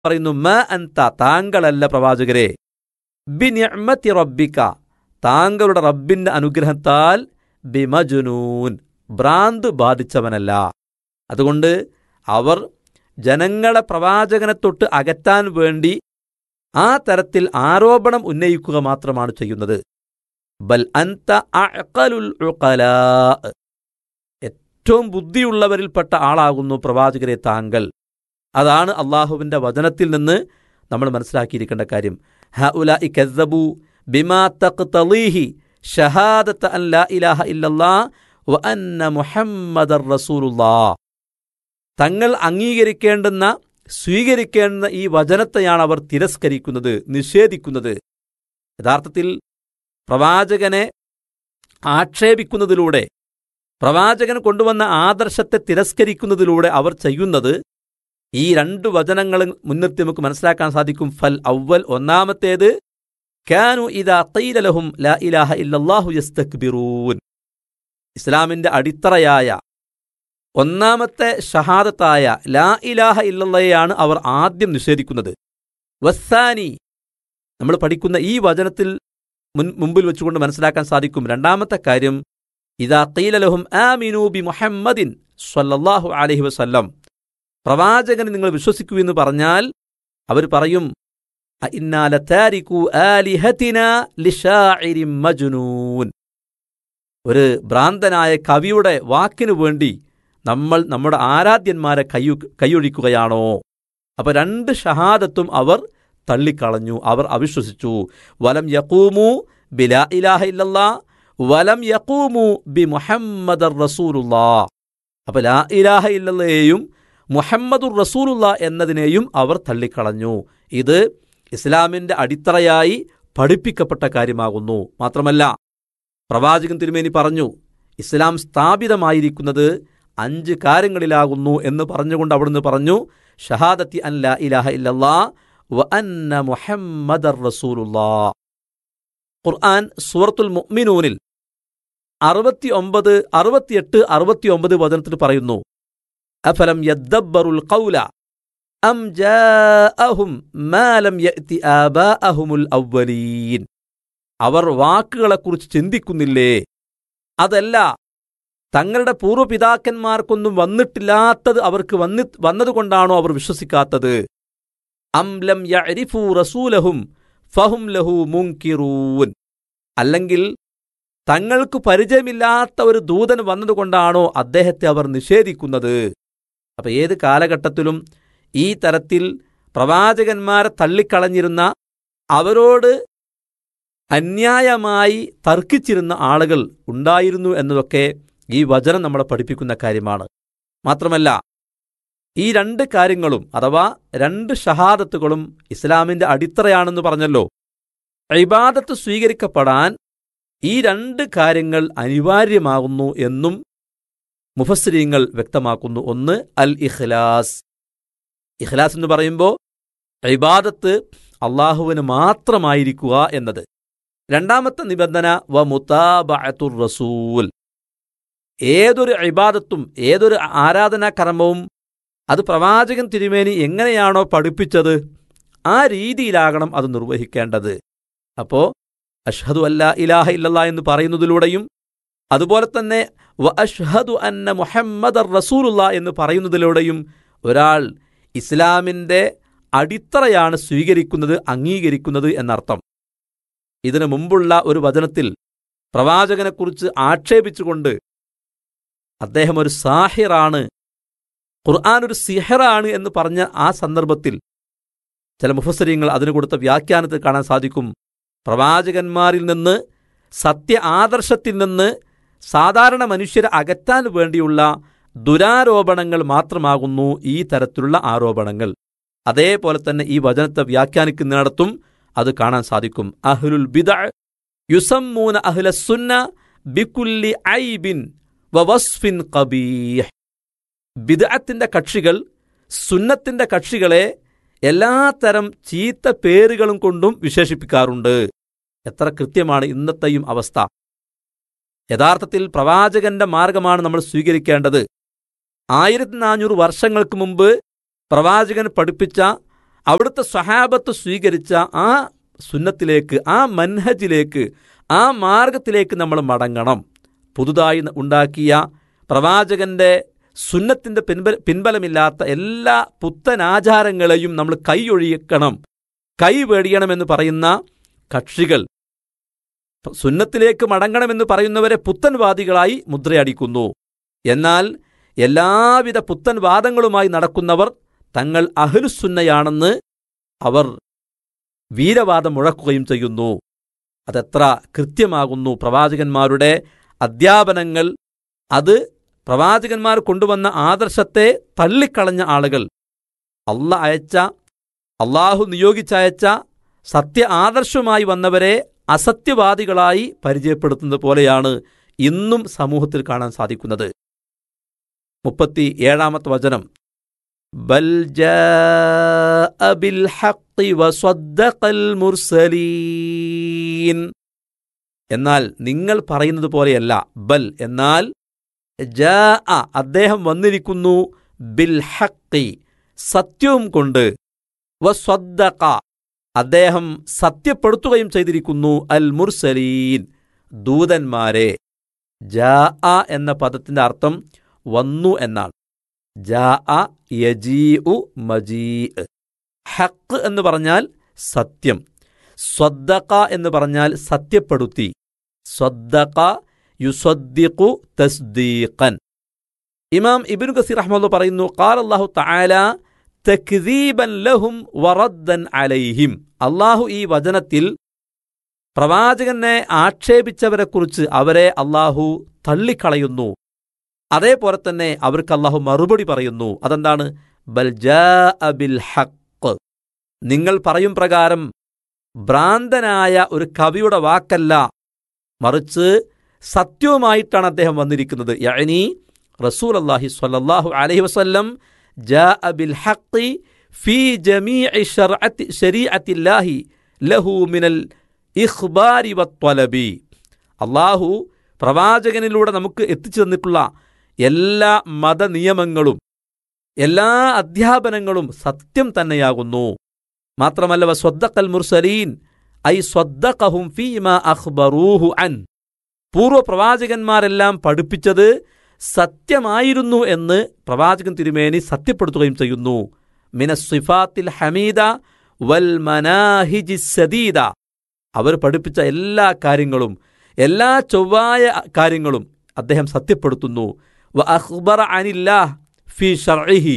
പറയുന്നു മ അൻത താങ്കളല്ല പ്രവാചകരെ ബിനിഅ്മത്തി റബ്ബിക താങ്കളുടെ റബ്ബിന്റെ അനുഗ്രഹത്താൽ ബിമജുനൂൻ ഭ്രാന്ത് ബാധിച്ചവനല്ല അതുകൊണ്ട് അവർ ജനങ്ങളെ പ്രവാചകനെ തൊട്ട് അകറ്റാൻ വേണ്ടി ആ തരത്തിൽ ആരോപണം ഉന്നയിക്കുക മാത്രമാണ് ചെയ്യുന്നത് ബൽ അൻത അഅ്ഖലുൽ ഉഖലാ ഏറ്റവും ബുദ്ധിയുള്ളവരിൽപ്പെട്ട ആളാകുന്നു പ്രവാചകരെ താങ്കൾ അതാണ് അള്ളാഹുവിന്റെ വചനത്തിൽ നിന്ന് നമ്മൾ മനസ്സിലാക്കിയിരിക്കേണ്ട കാര്യം ഹഉല ഇക്കസ്സബു ബിമാ തഖ്തളീഹി ഷഹാദത്ത അൻ ലാ ഇലാഹ ഇല്ലല്ലാ വ അന്ന മുഹമ്മദർ റസൂലുള്ളാ തങ്ങൾ അംഗീകരിക്കേണ്ടുന്ന സ്വീകരിക്കേണ്ടുന്ന ഈ വചനത്തെയാണ് അവർ തിരസ്കരിക്കുന്നത് നിഷേധിക്കുന്നത് യഥാർത്ഥത്തിൽ പ്രവാചകനെ ആക്ഷേപിക്കുന്നതിലൂടെ പ്രവാചകൻ കൊണ്ടുവന്ന ആദർശത്തെ തിരസ്കരിക്കുന്നതിലൂടെ അവർ ചെയ്യുന്നത് ഈ രണ്ട് വചനങ്ങൾ മുൻനിർത്തി നമുക്ക് മനസ്സിലാക്കാൻ സാധിക്കും ഫൽ അവൽ ഒന്നാമത്തേത് കാനു ഇദാ ഖീലലഹും ലാ ഇലാഹ ഇല്ലല്ലാഹു യസ്തക്ബിറൂൻ ഇസ്ലാമിന്റെ അടിത്തറയായ ഒന്നാമത്തെ ഷഹാദത്തായ ലാ ഇലാഹ ഇല്ലല്ലയാണ് അവർ ആദ്യം നിഷേധിക്കുന്നത് വസ്സാനി നമ്മൾ പഠിക്കുന്ന ഈ വചനത്തിൽ മുൻ മുമ്പിൽ വെച്ചുകൊണ്ട് മനസ്സിലാക്കാൻ സാധിക്കും രണ്ടാമത്തെ കാര്യം ഇതാ ഖീലലഹും ആമിനു ബി മുഹമ്മദിൻ സ്വല്ലല്ലാഹു അലൈഹി വസല്ലം പ്രവാചകനെ നിങ്ങൾ വിശ്വസിക്കൂ എന്ന് പറഞ്ഞാൽ അവർ പറയും ഇന്നാല താരിഖു ആലിഹത്തിന ലിഷാഇരിൻ മജ്നൂൻ ഒരു ഭ്രാന്തനായ കവിയുടെ വാക്കിനു വേണ്ടി നമ്മൾ നമ്മുടെ ആരാധ്യന്മാരെ കയ്യു കൈയൊഴിക്കുകയാണോ അപ്പൊ രണ്ട് ഷഹാദത്തും അവർ തള്ളിക്കളഞ്ഞു അവർ അവിശ്വസിച്ചു വലം യക്കൂമു ബിലാ ഇലാഹ ഇല്ലല്ലാ വലം യക്കൂമു ബി മുഹമ്മദർ റസൂലുള്ളാ അപ്പൊ ലാ ഇലാഹ ഇല്ലല്ലയെയും മുഹമ്മദുർ റസൂലുള്ള എന്നതിനെയും അവർ തള്ളിക്കളഞ്ഞു ഇത് ഇസ്ലാമിന്റെ അടിത്തറയായി പഠിപ്പിക്കപ്പെട്ട കാര്യമാകുന്നു മാത്രമല്ല പ്രവാചകൻ തിരുമേനി പറഞ്ഞു ഇസ്ലാം സ്ഥാപിതമായിരിക്കുന്നത് അഞ്ച് കാര്യങ്ങളിലാകുന്നു എന്ന് പറഞ്ഞുകൊണ്ട് അവിടുന്ന് പറഞ്ഞു ഷഹാദത്തി അൻ ലാ ഇലാഹ ഇല്ലല്ലാ വ അന്ന മുഹമ്മദർ റസൂലുള്ളാ ഖുർആൻ സൂറത്തുൽ മുഅ്മിനൂനിൽ അറുപത്തി ഒമ്പത് അറുപത്തിയെട്ട് അറുപത്തിയൊമ്പത് വചനത്തിൽ പറയുന്നു അഫലം യദ്ദബ്ബറുൽ ഖൗല അം ജാഅഹും മാ ലം യഅതി ആബാഅഹുമുൽ അവ്വലീൻ അവർ വാക്കുകളെക്കുറിച്ച് ചിന്തിക്കുന്നില്ലേ അതല്ല തങ്ങളുടെ പൂർവ്വപിതാക്കന്മാർക്കൊന്നും വന്നിട്ടില്ലാത്തത് അവർക്ക് വന്നി വന്നതുകൊണ്ടാണോ അവർ വിശ്വസിക്കാത്തത് അം ലം യഅരിഫു റസൂലഹും ഫഹും ലഹു മുൻകിറൂൻ അല്ലെങ്കിൽ തങ്ങൾക്ക് പരിചയമില്ലാത്ത ഒരു ദൂതൻ വന്നതുകൊണ്ടാണോ അദ്ദേഹത്തെ അവർ നിഷേധിക്കുന്നത് അപ്പൊ ഏത് കാലഘട്ടത്തിലും ഈ തരത്തിൽ പ്രവാചകന്മാരെ തള്ളിക്കളഞ്ഞിരുന്ന അവരോട് അന്യായമായി തർക്കിച്ചിരുന്ന ആളുകൾ ഉണ്ടായിരുന്നു എന്നതൊക്കെ ഈ വചനം നമ്മളെ പഠിപ്പിക്കുന്ന കാര്യമാണ് മാത്രമല്ല ഈ രണ്ട് കാര്യങ്ങളും അഥവാ രണ്ട് ഷഹാദത്തുകളും ഇസ്ലാമിന്റെ അടിത്തറയാണെന്ന് പറഞ്ഞല്ലോ ഇബാദത്ത് സ്വീകരിക്കപ്പെടാൻ ഈ രണ്ട് കാര്യങ്ങൾ അനിവാര്യമാകുന്നു എന്നും മുഫസ്രീങ്ങൾ വ്യക്തമാക്കുന്നു ഒന്ന് അൽ ഇഖ്ലാസ് ഇഖ്ലാസ് എന്ന് പറയുമ്പോൾ ഇബാദത്ത് അള്ളാഹുവിന് മാത്രമായിരിക്കുക എന്നത് രണ്ടാമത്തെ നിബന്ധന വ മുതാബഅത്തുർ റസൂൽ ഏതൊരു ഇബാദത്തും ഏതൊരു ആരാധനാ കർമ്മവും അത് പ്രവാചകൻ തിരുമേനി എങ്ങനെയാണോ പഠിപ്പിച്ചത് ആ രീതിയിലാകണം അത് നിർവഹിക്കേണ്ടത് അപ്പോ അഷ്ഹദു അല്ലാ ഇലാഹ ഇല്ലല്ലാ എന്ന് പറയുന്നതിലൂടെയും അതുപോലെ തന്നെ വ അഷ്ഹദു അന്ന മുഹമ്മദ് റസൂലുള്ള എന്ന് പറയുന്നതിലൂടെയും ഒരാൾ ഇസ്ലാമിൻ്റെ അടിത്തറയാണ് സ്വീകരിക്കുന്നത് അംഗീകരിക്കുന്നത് എന്നർത്ഥം ഇതിനു മുമ്പുള്ള ഒരു വചനത്തിൽ പ്രവാചകനെക്കുറിച്ച് ആക്ഷേപിച്ചുകൊണ്ട് അദ്ദേഹം ഒരു സാഹിറാണ് ഖുർആൻ ഒരു സിഹറാണ് എന്ന് പറഞ്ഞ ആ സന്ദർഭത്തിൽ ചില മുഫസരിങ്ങൾ അതിന് കൊടുത്ത വ്യാഖ്യാനത്തിൽ കാണാൻ സാധിക്കും പ്രവാചകന്മാരിൽ നിന്ന് സത്യ ആദർശത്തിൽ നിന്ന് സാധാരണ മനുഷ്യരെ അകറ്റാൻ വേണ്ടിയുള്ള ദുരാരോപണങ്ങൾ മാത്രമാകുന്നു ഈ തരത്തിലുള്ള ആരോപണങ്ങൾ അതേപോലെ തന്നെ ഈ വചനത്തെ വ്യാഖ്യാനിക്കുന്നിടത്തും അത് കാണാൻ സാധിക്കും അഹ്ലുൽ ബിദ യുസമ്മൂന അഹ്ലസുന്ന ബിക്കുല്ലി ഐബിൻ വസ്ഫിൻ കബീഹ് ബിദഅത്തിന്റെ കക്ഷികൾ സുന്നത്തിന്റെ കക്ഷികളെ എല്ലാത്തരം ചീത്ത പേരുകളും കൊണ്ടും വിശേഷിപ്പിക്കാറുണ്ട് എത്ര കൃത്യമാണ് ഇന്നത്തെയും അവസ്ഥ യഥാർത്ഥത്തിൽ പ്രവാചകന്റെ മാർഗമാണ് നമ്മൾ സ്വീകരിക്കേണ്ടത് ആയിരത്തി നാനൂറ് വർഷങ്ങൾക്ക് മുമ്പ് പ്രവാചകൻ പഠിപ്പിച്ച അവിടുത്തെ സ്വഹാബത്ത് സ്വീകരിച്ച ആ സുന്നത്തിലേക്ക് ആ മൻഹജിലേക്ക് ആ മാർഗത്തിലേക്ക് നമ്മൾ മടങ്ങണം പുതുതായി ഉണ്ടാക്കിയ പ്രവാചകന്റെ സുന്നത്തിന്റെ പിൻബല പിൻബലമില്ലാത്ത എല്ലാ പുത്തനാചാരങ്ങളെയും നമ്മൾ കൈയൊഴിയക്കണം കൈവേടിയണമെന്ന് പറയുന്ന കക്ഷികൾ സുന്നത്തിലേക്ക് മടങ്ങണമെന്ന് പറയുന്നവരെ പുത്തൻവാദികളായി മുദ്രയടിക്കുന്നു എന്നാൽ എല്ലാവിധ പുത്തൻവാദങ്ങളുമായി നടക്കുന്നവർ തങ്ങൾ അഹ്ലുസുന്നയാണെന്ന് അവർ വീരവാദം മുഴക്കുകയും ചെയ്യുന്നു അതെത്ര കൃത്യമാകുന്നു പ്രവാചകന്മാരുടെ അധ്യാപനങ്ങൾ അത് പ്രവാചകന്മാർ കൊണ്ടുവന്ന ആദർശത്തെ തള്ളിക്കളഞ്ഞ ആളുകൾ അല്ല അയച്ച അള്ളാഹു നിയോഗിച്ചയച്ച സത്യ ആദർശമായി വന്നവരെ അസത്യവാദികളായി പരിചയപ്പെടുത്തുന്നത് പോലെയാണ് ഇന്നും സമൂഹത്തിൽ കാണാൻ സാധിക്കുന്നത് മുപ്പത്തി ഏഴാമത്തെ വചനം ബൽ ജാഅ ബിൽ ഹഖ് വസദ്ദഖൽ മുർസലീൻ എന്നാൽ നിങ്ങൾ പറയുന്നത് പോലെയല്ല ബൽ എന്നാൽ ജാ അദ്ദേഹം വന്നിരിക്കുന്നു ബിൽ ഹക്കി സത്യവും കൊണ്ട് വസ്വദ്ദഖ അദ്ദേഹം സത്യപ്പെടുത്തുകയും ചെയ്തിരിക്കുന്നു അൽ മുർസലീൻ ദൂതന്മാരെ ജാ എന്ന പദത്തിന്റെ അർത്ഥം വന്നു എന്നാണ് ജാ യജീ മജീ ഹക്ക് എന്ന് പറഞ്ഞാൽ സത്യം സ്വദ്ദഖ എന്ന് പറഞ്ഞാൽ സത്യപ്പെടുത്തി സ്വദ്ദഖ യുസദ്ദിഖു തസ്ദീഖൻ ഇമാം ഇബ്നു കസീർ റഹ്മത്തുള്ള പറയുന്നു ഖാൽ അല്ലാഹു തആല തക്ദീബൻ ലഹും വറദ്ദൻ അലൈഹിം അള്ളാഹു ഈ വചനത്തിൽ പ്രവാചകനെ ആക്ഷേപിച്ചവരെക്കുറിച്ച് അവരെ അള്ളാഹു തള്ളിക്കളയുന്നു അതേപോലെ തന്നെ അവർക്ക് അള്ളാഹു മറുപടി പറയുന്നു അതെന്താണ് ബൽ ബിൽ ഹക്ക് നിങ്ങൾ പറയും പ്രകാരം ഭ്രാന്തനായ ഒരു കവിയുടെ വാക്കല്ല മറിച്ച് സത്യവുമായിട്ടാണ് അദ്ദേഹം വന്നിരിക്കുന്നത് യഅനി റസൂൽ അള്ളാഹി സ്വല്ലല്ലാഹു അലൈഹി വസല്ലം ജാ ബിൽ ഹഖി ഫീ ജമീഇ ശർഅത്തി ശരീഅത്തില്ലാഹി ലഹു മിനൽ ഇഖ്ബാരി വത്വലബി അള്ളാഹു പ്രവാചകനിലൂടെ നമുക്ക് എത്തിച്ചു തന്നിട്ടുള്ള എല്ലാ മതനിയമങ്ങളും എല്ലാ അധ്യാപനങ്ങളും സത്യം തന്നെയാകുന്നു മാത്രമല്ല വസ്വദ്ദഖൽ മുർസലീൻ ഐ സ്വദ്ദഖഹും ഫീമ അഖ്ബറൂഹു അൻ പൂർവ്വ പ്രവാചകന്മാരെല്ലാം പഠിപ്പിച്ചത് സത്യമായിരുന്നു എന്ന് പ്രവാചകൻ തിരുമേനി സത്യപ്പെടുത്തുകയും ചെയ്യുന്നു മിനസ്വിഫാത്തിൽ ഹമീദ വൽ മനാഹിജി സദീദ അവർ പഠിപ്പിച്ച എല്ലാ കാര്യങ്ങളും എല്ലാ ചൊവ്വായ കാര്യങ്ങളും അദ്ദേഹം സത്യപ്പെടുത്തുന്നു വ അഖ്ബറ അനില്ലാഹ് ഫി ഷർഇഹി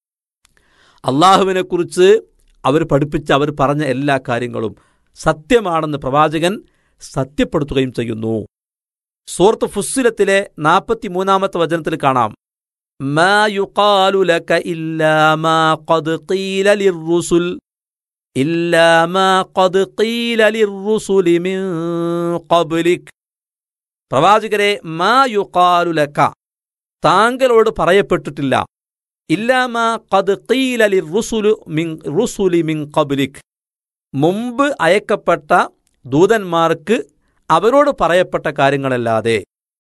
അള്ളാഹുവിനെക്കുറിച്ച് അവർ പഠിപ്പിച്ച അവർ പറഞ്ഞ എല്ലാ കാര്യങ്ങളും സത്യമാണെന്ന് പ്രവാചകൻ സത്യപ്പെടുത്തുകയും ചെയ്യുന്നു സൂറത്ത് ഫുസ്സിലത്തിലെ നാൽപ്പത്തിമൂന്നാമത്തെ വചനത്തിൽ കാണാം മാ യുഖാലു ലക ഇല്ലാ മാ ഖദ് ഖീല ലിർറുസുൽ ഇല്ലാ മാ ഖദ് ഖീല ലിർറുസുലി മിൻ ഖബ്ലിക് പ്രവാചകരെ മാ യുഖാലു ലക താങ്കളോട് പറയപ്പെട്ടിട്ടില്ല ഇല്ലാ മാ ഖദ് ഖീല ലിർറുസുലു മിൻ റുസുലി മിൻ ഖബ്ലിക് മുമ്പ് അയക്കപ്പെട്ട ദൂതന്മാർക്ക് അവരോട് പറയപ്പെട്ട കാര്യങ്ങളല്ലാതെ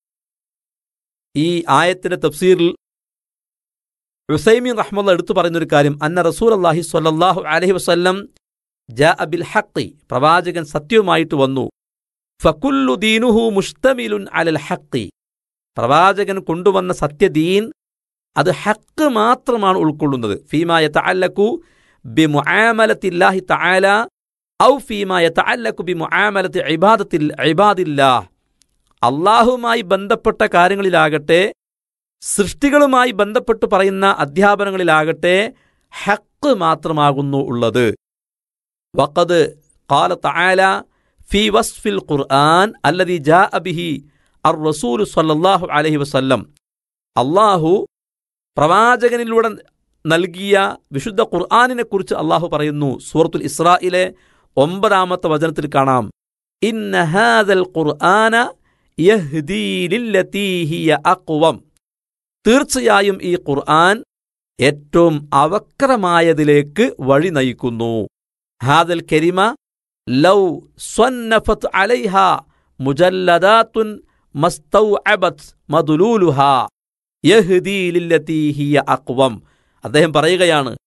ഈ ആയത്തിന്റെ തഫ്സീറിൽ ഹുസൈമീൻ റഹ്മുള്ള എടുത്തു പറയുന്നൊരു കാര്യം അന്ന റസൂൽ അള്ളാഹി സ്വല്ലല്ലാഹു അലൈഹി വസല്ലം ജാ അബിൽ ഹക്കി പ്രവാചകൻ സത്യവുമായിട്ട് വന്നു ഫക്കുല്ലു ദീനുഹു മുഷ്തമിലുൻ അലൽ ഹക്കി പ്രവാചകൻ കൊണ്ടുവന്ന സത്യദീൻ അത് ഹക്ക് മാത്രമാണ് ഉൾക്കൊള്ളുന്നത് ഫീമായ തഅല്ലക്കു ബി മുആമലത്തില്ലാഹി തആല ഔ ഫീമായ തഅല്ലക്കു ബി മുആമലത്തി ഇബാദത്തിൽ ഇബാദില്ലാഹ് അള്ളാഹുമായി ബന്ധപ്പെട്ട കാര്യങ്ങളിലാകട്ടെ സൃഷ്ടികളുമായി ബന്ധപ്പെട്ട് പറയുന്ന അധ്യാപനങ്ങളിലാകട്ടെ ഹക്ക് മാത്രമാകുന്നു ഉള്ളത് വഖദ് ഖാല തആല ഫി വസ്ഫിൽ ഖുർആൻ അല്ലദി ജാഅ ബിഹി അർ റസൂൽ സല്ലല്ലാഹു അലൈഹി വസല്ലം അള്ളാഹു പ്രവാചകനിലൂടെ നൽകിയ വിശുദ്ധ ഖുർആാനിനെ കുറിച്ച് അള്ളാഹു പറയുന്നു സൂറത്തുൽ ഇസ്രായിലെ ഒമ്പതാമത്തെ വചനത്തിൽ കാണാം ഇന്ന ഹാദൽ ഖുർആന യഹ്ദീ ലില്ലതീ ഹിയ അഖ്വം തീർച്ചയായും ഈ ഖുർആൻ ഏറ്റവും അവക്രമായതിലേക്ക് വഴി നയിക്കുന്നു ഹാദൽ കെരിമ ലൗ സ്വന്നഫത്ത് അലൈഹ മുജല്ലദാത്തുൻ മസ്തൗഅബത് മദുലൂലുഹ യഹ്ദീ ലില്ലതീ ഹിയ അഖ്വം അദ്ദേഹം പറയുകയാണ്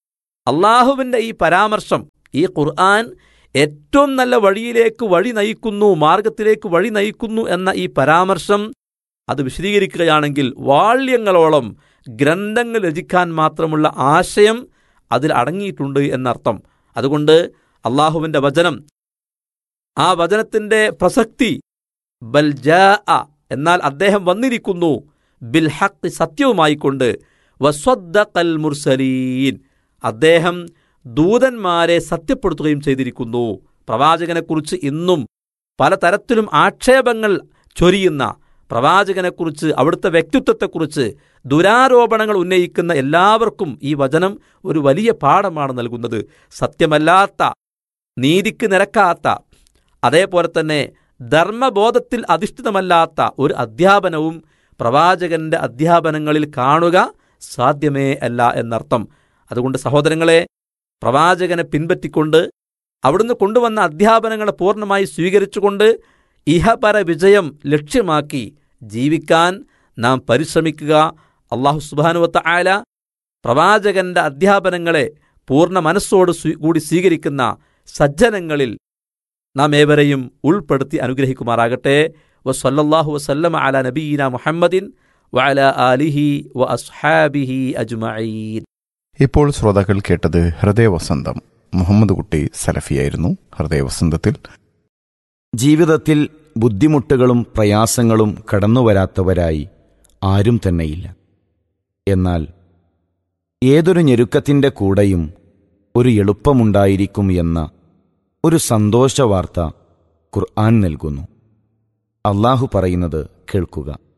അള്ളാഹുവിൻ്റെ ഈ പരാമർശം ഈ ഖുർആൻ ഏറ്റവും നല്ല വഴിയിലേക്ക് വഴി നയിക്കുന്നു മാർഗത്തിലേക്ക് വഴി നയിക്കുന്നു എന്ന ഈ പരാമർശം അത് വിശദീകരിക്കുകയാണെങ്കിൽ വാള്യങ്ങളോളം ഗ്രന്ഥങ്ങൾ രചിക്കാൻ മാത്രമുള്ള ആശയം അതിൽ അടങ്ങിയിട്ടുണ്ട് എന്നർത്ഥം അതുകൊണ്ട് അള്ളാഹുവിൻ്റെ വചനം ആ വചനത്തിൻ്റെ പ്രസക്തി ബൽ ജാ എന്നാൽ അദ്ദേഹം വന്നിരിക്കുന്നു ബിൽ ഹക്ക് സത്യവുമായിക്കൊണ്ട് വസ്വദ്ദൽ മുർസലീൻ അദ്ദേഹം ദൂതന്മാരെ സത്യപ്പെടുത്തുകയും ചെയ്തിരിക്കുന്നു പ്രവാചകനെക്കുറിച്ച് ഇന്നും പലതരത്തിലും ആക്ഷേപങ്ങൾ ചൊരിയുന്ന പ്രവാചകനെക്കുറിച്ച് അവിടുത്തെ വ്യക്തിത്വത്തെക്കുറിച്ച് ദുരാരോപണങ്ങൾ ഉന്നയിക്കുന്ന എല്ലാവർക്കും ഈ വചനം ഒരു വലിയ പാഠമാണ് നൽകുന്നത് സത്യമല്ലാത്ത നീതിക്ക് നിരക്കാത്ത അതേപോലെ തന്നെ ധർമ്മബോധത്തിൽ അധിഷ്ഠിതമല്ലാത്ത ഒരു അധ്യാപനവും പ്രവാചകന്റെ അധ്യാപനങ്ങളിൽ കാണുക സാധ്യമേ അല്ല എന്നർത്ഥം അതുകൊണ്ട് സഹോദരങ്ങളെ പ്രവാചകനെ പിൻപറ്റിക്കൊണ്ട് അവിടുന്ന് കൊണ്ടുവന്ന അധ്യാപനങ്ങളെ പൂർണ്ണമായി സ്വീകരിച്ചുകൊണ്ട് ഇഹപര വിജയം ലക്ഷ്യമാക്കി ജീവിക്കാൻ നാം പരിശ്രമിക്കുക അള്ളാഹു സുബാനുവത്ത ആല പ്രവാചകന്റെ അധ്യാപനങ്ങളെ പൂർണ്ണ മനസ്സോട് സ്വീ- കൂടി സ്വീകരിക്കുന്ന സജ്ജനങ്ങളിൽ നാം ഏവരെയും ഉൾപ്പെടുത്തി അനുഗ്രഹിക്കുമാറാകട്ടെ വസല്ലല്ലാഹു വസല്ലമ അല നബീന മുഹമ്മദിൻ വഅല ആലിഹി വ അസ്ഹാബിഹി അജ്മഈൻ ഇപ്പോൾ ശ്രോതാക്കൾ കേട്ടത് ഹൃദയവസന്തം മുഹമ്മദ് കുട്ടി സലഫിയായിരുന്നു ഹൃദയവസന്തത്തിൽ ജീവിതത്തിൽ ബുദ്ധിമുട്ടുകളും പ്രയാസങ്ങളും കടന്നുവരാത്തവരായി ആരും തന്നെയില്ല എന്നാൽ ഏതൊരു ഞെരുക്കത്തിൻ്റെ കൂടെയും ഒരു എളുപ്പമുണ്ടായിരിക്കും എന്ന ഒരു സന്തോഷവാർത്ത ഖുർആൻ നൽകുന്നു അള്ളാഹു പറയുന്നത് കേൾക്കുക